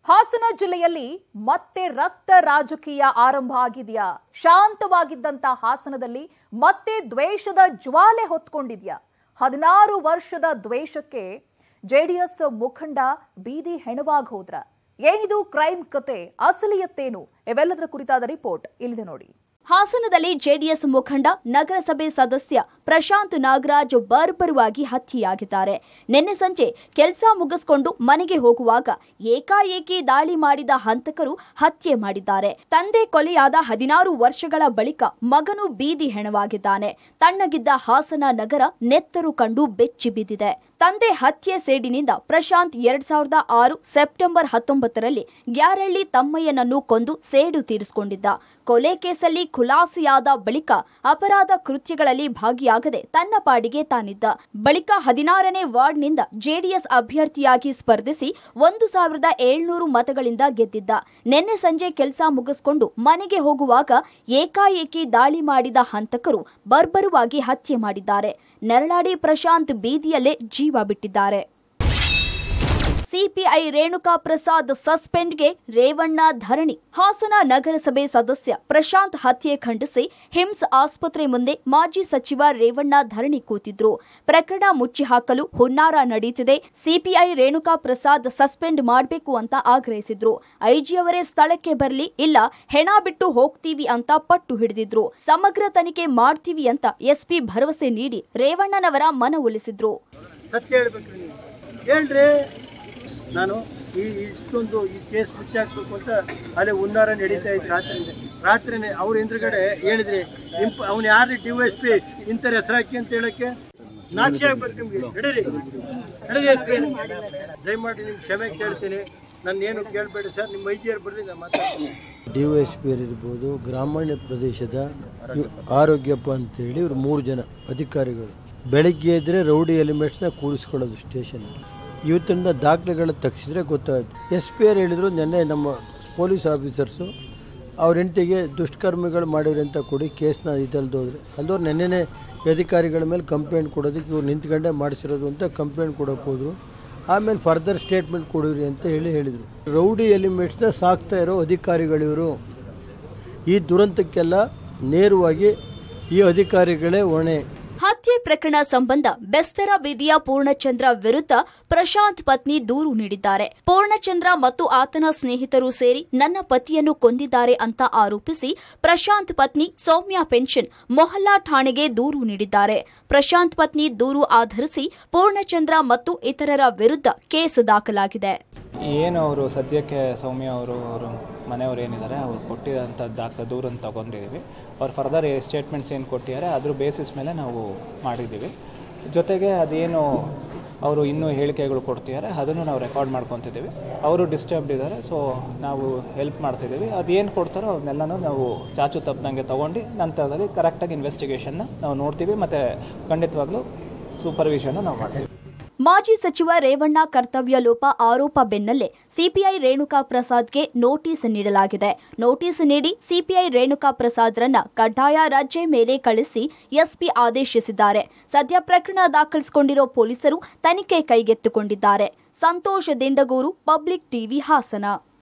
ಹಾಸನ ಜಿಲ್ಲೆಯಲ್ಲಿ ಮತ್ತೆ ರಕ್ತ ರಾಜಕೀಯ ಆರಂಭ ಆಗಿದೆಯಾ ಶಾಂತವಾಗಿದ್ದಂತ ಹಾಸನದಲ್ಲಿ ಮತ್ತೆ ದ್ವೇಷದ ಜ್ವಾಲೆ ಹೊತ್ಕೊಂಡಿದ್ಯಾ ಹದಿನಾರು ವರ್ಷದ ದ್ವೇಷಕ್ಕೆ ಜೆಡಿಎಸ್ ಮುಖಂಡ ಬೀದಿ ಹೆಣವಾಗಿ ಹೋದ್ರ ಏನಿದು ಕ್ರೈಮ್ ಕತೆ ಅಸಲಿಯತ್ತೇನು ಇವೆಲ್ಲದರ ಕುರಿತಾದ ರಿಪೋರ್ಟ್ ಇಲ್ಲಿದೆ ನೋಡಿ ಹಾಸನದಲ್ಲಿ ಜೆಡಿಎಸ್ ಮುಖಂಡ ನಗರಸಭೆ ಸದಸ್ಯ ಪ್ರಶಾಂತ್ ನಾಗರಾಜ್ ಬರ್ಬರವಾಗಿ ಹತ್ಯೆಯಾಗಿದ್ದಾರೆ ನಿನ್ನೆ ಸಂಜೆ ಕೆಲಸ ಮುಗಿಸ್ಕೊಂಡು ಮನೆಗೆ ಹೋಗುವಾಗ ಏಕಾಏಕಿ ದಾಳಿ ಮಾಡಿದ ಹಂತಕರು ಹತ್ಯೆ ಮಾಡಿದ್ದಾರೆ ತಂದೆ ಕೊಲೆಯಾದ ಹದಿನಾರು ವರ್ಷಗಳ ಬಳಿಕ ಮಗನು ಬೀದಿ ಹೆಣವಾಗಿದ್ದಾನೆ ತಣ್ಣಗಿದ್ದ ಹಾಸನ ನಗರ ನೆತ್ತರು ಕಂಡು ಬೆಚ್ಚಿ ಬಿದ್ದಿದೆ ತಂದೆ ಹತ್ಯೆ ಸೇಡಿನಿಂದ ಪ್ರಶಾಂತ್ ಎರಡ್ ಸಾವಿರದ ಆರು ಸೆಪ್ಟೆಂಬರ್ ಹತ್ತೊಂಬತ್ತರಲ್ಲಿ ಗ್ಯಾರಳ್ಳಿ ತಮ್ಮಯ್ಯನನ್ನು ಕೊಂದು ಸೇಡು ತೀರಿಸಿಕೊಂಡಿದ್ದ ಕೊಲೆ ಕೇಸಲ್ಲಿ ಖುಲಾಸೆಯಾದ ಬಳಿಕ ಅಪರಾಧ ಕೃತ್ಯಗಳಲ್ಲಿ ಭಾಗಿಯಾಗದೆ ತನ್ನ ಪಾಡಿಗೆ ತಾನಿದ್ದ ಬಳಿಕ ಹದಿನಾರನೇ ವಾರ್ಡ್ನಿಂದ ಜೆಡಿಎಸ್ ಅಭ್ಯರ್ಥಿಯಾಗಿ ಸ್ಪರ್ಧಿಸಿ ಒಂದು ಸಾವಿರದ ಏಳ್ನೂರು ಮತಗಳಿಂದ ಗೆದ್ದಿದ್ದ ನಿನ್ನೆ ಸಂಜೆ ಕೆಲಸ ಮುಗಿಸ್ಕೊಂಡು ಮನೆಗೆ ಹೋಗುವಾಗ ಏಕಾಏಕಿ ದಾಳಿ ಮಾಡಿದ ಹಂತಕರು ಬರ್ಬರವಾಗಿ ಹತ್ಯೆ ಮಾಡಿದ್ದಾರೆ ನೆರಳಾಡಿ ಪ್ರಶಾಂತ್ ಬೀದಿಯಲ್ಲೇ ಜೀವ ಬಿಟ್ಟಿದ್ದಾರೆ ಸಿಪಿಐ ರೇಣುಕಾ ಪ್ರಸಾದ್ ಸಸ್ಪೆಂಡ್ಗೆ ರೇವಣ್ಣ ಧರಣಿ ಹಾಸನ ನಗರಸಭೆ ಸದಸ್ಯ ಪ್ರಶಾಂತ್ ಹತ್ಯೆ ಖಂಡಿಸಿ ಹಿಮ್ಸ್ ಆಸ್ಪತ್ರೆ ಮುಂದೆ ಮಾಜಿ ಸಚಿವ ರೇವಣ್ಣ ಧರಣಿ ಕೂತಿದ್ರು ಪ್ರಕರಣ ಮುಚ್ಚಿ ಹಾಕಲು ಹುನ್ನಾರ ನಡೆಯುತ್ತಿದೆ ಸಿಪಿಐ ರೇಣುಕಾ ಪ್ರಸಾದ್ ಸಸ್ಪೆಂಡ್ ಮಾಡಬೇಕು ಅಂತ ಆಗ್ರಹಿಸಿದ್ರು ಐಜಿಯವರೇ ಸ್ಥಳಕ್ಕೆ ಬರಲಿ ಇಲ್ಲ ಹೆಣ ಬಿಟ್ಟು ಹೋಗ್ತೀವಿ ಅಂತ ಪಟ್ಟು ಹಿಡಿದಿದ್ರು ಸಮಗ್ರ ತನಿಖೆ ಮಾಡ್ತೀವಿ ಅಂತ ಎಸ್ಪಿ ಭರವಸೆ ನೀಡಿ ರೇವಣ್ಣನವರ ಮನವೊಲಿಸಿದ್ರು ಸತ್ಯ ಹೇಳ್ಬೇಕ್ರಿ ನೀವು ಹೇಳ್ರಿ ನಾನು ಈ ಇಷ್ಟೊಂದು ಈ ಕೇಸ್ ಮುಚ್ಚಾಕ್ಬೇಕು ಅಂತ ಅಲ್ಲೇ ಹುನ್ನಾರ ನಡೀತಾ ಇತ್ತು ರಾತ್ರಿ ರಾತ್ರಿನೇ ಅವ್ರ ಎದುರುಗಡೆ ಹೇಳಿದ್ರಿ ಇಂಪ ಅವ್ನು ಯಾರು ಡಿ ಎಸ್ ಪಿ ಇಂಥರ ಹೆಸರಾಕಿ ಅಂತ ಹೇಳಕ್ಕೆ ನಾಚಿಕೆ ಆಗ್ಬೇಕು ನಿಮ್ಗೆ ನಡೀರಿ ನಡೀರಿ ಎಸ್ ಪಿ ದಯಮಾಡಿ ನಿಮ್ಗೆ ಕ್ಷಮೆ ಕೇಳ್ತೀನಿ ನಾನು ಏನು ಕೇಳಬೇಡಿ ಸರ್ ನಿಮ್ಮ ಐಜಿಯರ್ ಬರ್ರಿ ನಾನು ಮಾತಾಡ್ತೀನಿ ಡಿ ವೈ ಎಸ್ ಪಿ ಇರ್ಬೋದು ಗ್ರಾಮೀಣ ಪ್ರದೇಶದ ಇವ್- ಆರೋಗ್ಯಪ್ಪ ಅಂತೇಳಿ ಇವ್ರು ಮೂರು ಜನ ಅಧಿಕಾರಿಗಳು ಬೆಳಗ್ಗೆ ಇದ್ದರೆ ರೌಡಿ ಎಲಿಮೆಂಟ್ಸ್ನ ಕೂರಿಸ್ಕೊಳ್ಳೋದು ಸ್ಟೇಷನ್ ಇವತ್ತಿಂದ ದಾಖಲೆಗಳು ತೆಗೆಸಿದ್ರೆ ಗೊತ್ತಾಯ್ತು ಎಸ್ ಪಿ ಆರ್ ಹೇಳಿದ್ರು ನಿನ್ನೆ ನಮ್ಮ ಪೊಲೀಸ್ ಆಫೀಸರ್ಸು ಅವ್ರ ಹೆಂಡತಿಗೆ ದುಷ್ಕರ್ಮಿಗಳು ಮಾಡಿರಿ ಅಂತ ಕೊಡಿ ಕೇಸ್ನ ಇದಲ್ದು ಹೋದ್ರೆ ಅಲ್ಲವ್ರು ನೆನ್ನೆನೇ ಅಧಿಕಾರಿಗಳ ಮೇಲೆ ಕಂಪ್ಲೇಂಟ್ ಕೊಡೋದಕ್ಕೆ ಇವ್ರು ನಿಂತ್ಕೊಂಡೇ ಮಾಡಿಸಿರೋದು ಅಂತ ಕಂಪ್ಲೇಂಟ್ ಕೊಡೋಕೆ ಹೋದ್ರು ಆಮೇಲೆ ಫರ್ದರ್ ಸ್ಟೇಟ್ಮೆಂಟ್ ಕೊಡಿರಿ ಅಂತ ಹೇಳಿ ಹೇಳಿದರು ರೌಡಿ ಎಲಿಮೆಂಟ್ಸ್ನ ಸಾಕ್ತಾ ಇರೋ ಅಧಿಕಾರಿಗಳಿವರು ಈ ದುರಂತಕ್ಕೆಲ್ಲ ನೇರವಾಗಿ ಈ ಅಧಿಕಾರಿಗಳೇ ಹೊಣೆ ಹತ್ಯೆ ಪ್ರಕರಣ ಸಂಬಂಧ ಬೆಸ್ತರ ಬೀದಿಯ ಪೂರ್ಣಚಂದ್ರ ವಿರುದ್ಧ ಪ್ರಶಾಂತ್ ಪತ್ನಿ ದೂರು ನೀಡಿದ್ದಾರೆ ಪೂರ್ಣಚಂದ್ರ ಮತ್ತು ಆತನ ಸ್ನೇಹಿತರು ಸೇರಿ ನನ್ನ ಪತಿಯನ್ನು ಕೊಂದಿದ್ದಾರೆ ಅಂತ ಆರೋಪಿಸಿ ಪ್ರಶಾಂತ್ ಪತ್ನಿ ಸೌಮ್ಯ ಪೆನ್ಷನ್ ಮೊಹಲ್ಲಾ ಠಾಣೆಗೆ ದೂರು ನೀಡಿದ್ದಾರೆ ಪ್ರಶಾಂತ್ ಪತ್ನಿ ದೂರು ಆಧರಿಸಿ ಪೂರ್ಣಚಂದ್ರ ಮತ್ತು ಇತರರ ವಿರುದ್ಧ ಕೇಸ್ ದಾಖಲಾಗಿದೆ ಏನು ಅವರು ಸದ್ಯಕ್ಕೆ ಸೌಮ್ಯ ಅವರು ಅವರು ಮನೆಯವರು ಏನಿದ್ದಾರೆ ಅವ್ರು ಕೊಟ್ಟಿರೋಂಥ ದಾಖಲೆ ದೂರನ್ನು ತಗೊಂಡಿದ್ದೀವಿ ಅವ್ರು ಫರ್ದರ್ ಸ್ಟೇಟ್ಮೆಂಟ್ಸ್ ಏನು ಕೊಟ್ಟಿದ್ದಾರೆ ಅದ್ರ ಬೇಸಿಸ್ ಮೇಲೆ ನಾವು ಮಾಡಿದ್ದೀವಿ ಜೊತೆಗೆ ಅದೇನು ಅವರು ಇನ್ನೂ ಹೇಳಿಕೆಗಳು ಕೊಡ್ತಿದ್ದಾರೆ ಅದನ್ನು ನಾವು ರೆಕಾರ್ಡ್ ಮಾಡ್ಕೊತಿದ್ದೀವಿ ಅವರು ಡಿಸ್ಟರ್ಬ್ಡ್ ಇದ್ದಾರೆ ಸೊ ನಾವು ಹೆಲ್ಪ್ ಮಾಡ್ತಿದ್ದೀವಿ ಅದೇನು ಕೊಡ್ತಾರೋ ಅವನ್ನೆಲ್ಲನೂ ನಾವು ಚಾಚು ತಪ್ಪದಂಗೆ ತೊಗೊಂಡು ನಂತರದಲ್ಲಿ ಕರೆಕ್ಟಾಗಿ ಇನ್ವೆಸ್ಟಿಗೇಷನ್ನ ನಾವು ನೋಡ್ತೀವಿ ಮತ್ತು ಖಂಡಿತವಾಗ್ಲೂ ಸೂಪರ್ವಿಷನ್ನು ನಾವು ಮಾಡ್ತೀವಿ ಮಾಜಿ ಸಚಿವ ರೇವಣ್ಣ ಕರ್ತವ್ಯ ಲೋಪ ಆರೋಪ ಬೆನ್ನಲ್ಲೇ ಸಿಪಿಐ ರೇಣುಕಾ ಪ್ರಸಾದ್ಗೆ ನೋಟಿಸ್ ನೀಡಲಾಗಿದೆ ನೋಟಿಸ್ ನೀಡಿ ಸಿಪಿಐ ರೇಣುಕಾ ಪ್ರಸಾದ್ರನ್ನ ಕಡ್ಡಾಯ ರಜೆ ಮೇಲೆ ಕಳಿಸಿ ಎಸ್ಪಿ ಆದೇಶಿಸಿದ್ದಾರೆ ಸದ್ಯ ಪ್ರಕರಣ ದಾಖಲಿಸಿಕೊಂಡಿರೋ ಪೊಲೀಸರು ತನಿಖೆ ಕೈಗೆತ್ತಿಕೊಂಡಿದ್ದಾರೆ ಸಂತೋಷ್ ದಿಂಡಗೂರು ಪಬ್ಲಿಕ್ ಟಿವಿ ಹಾಸನ